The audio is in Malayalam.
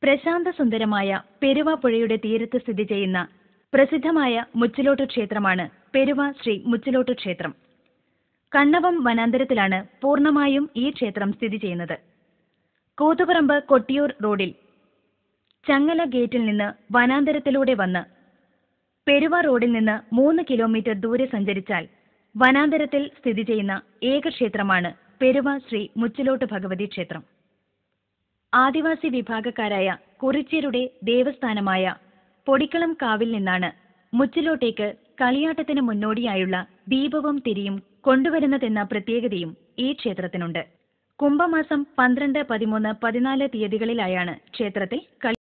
പ്രശാന്തസുന്ദരമായ പെരുവ പുഴയുടെ തീരത്ത് സ്ഥിതി ചെയ്യുന്ന പ്രസിദ്ധമായ മുച്ചിലോട്ട് ക്ഷേത്രമാണ് പെരുവ ശ്രീ മുച്ചിലോട്ട് ക്ഷേത്രം കണ്ണവം വനാന്തരത്തിലാണ് പൂർണ്ണമായും ഈ ക്ഷേത്രം സ്ഥിതി ചെയ്യുന്നത് കൂത്തുപറമ്പ് കൊട്ടിയൂർ റോഡിൽ ചങ്ങല ഗേറ്റിൽ നിന്ന് വനാന്തരത്തിലൂടെ വന്ന് പെരുവ റോഡിൽ നിന്ന് മൂന്ന് കിലോമീറ്റർ ദൂരെ സഞ്ചരിച്ചാൽ വനാന്തരത്തിൽ സ്ഥിതി ചെയ്യുന്ന ഏക ക്ഷേത്രമാണ് പെരുവ ശ്രീ മുച്ചിലോട്ട് ഭഗവതി ക്ഷേത്രം ആദിവാസി വിഭാഗക്കാരായ കുറിച്യരുടെ ദേവസ്ഥാനമായ പൊടിക്കളം കാവിൽ നിന്നാണ് മുച്ചിലോട്ടേക്ക് കളിയാട്ടത്തിന് മുന്നോടിയായുള്ള ദീപവും തിരിയും കൊണ്ടുവരുന്നതെന്ന പ്രത്യേകതയും ഈ ക്ഷേത്രത്തിനുണ്ട് കുംഭമാസം പന്ത്രണ്ട് പതിമൂന്ന് പതിനാല് തീയതികളിലായാണ് ക്ഷേത്രത്തിൽ കളി